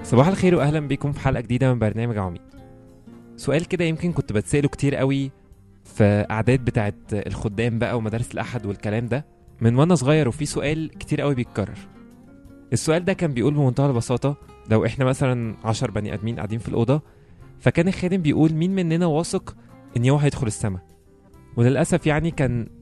صباح الخير واهلا بيكم في حلقه جديده من برنامج عميق سؤال كده يمكن كنت بتساله كتير قوي في اعداد بتاعت الخدام بقى ومدارس الاحد والكلام ده من وانا صغير وفي سؤال كتير قوي بيتكرر السؤال ده كان بيقول بمنتهى البساطه لو احنا مثلا عشر بني ادمين قاعدين في الاوضه فكان الخادم بيقول مين مننا واثق ان هو هيدخل السما وللاسف يعني كان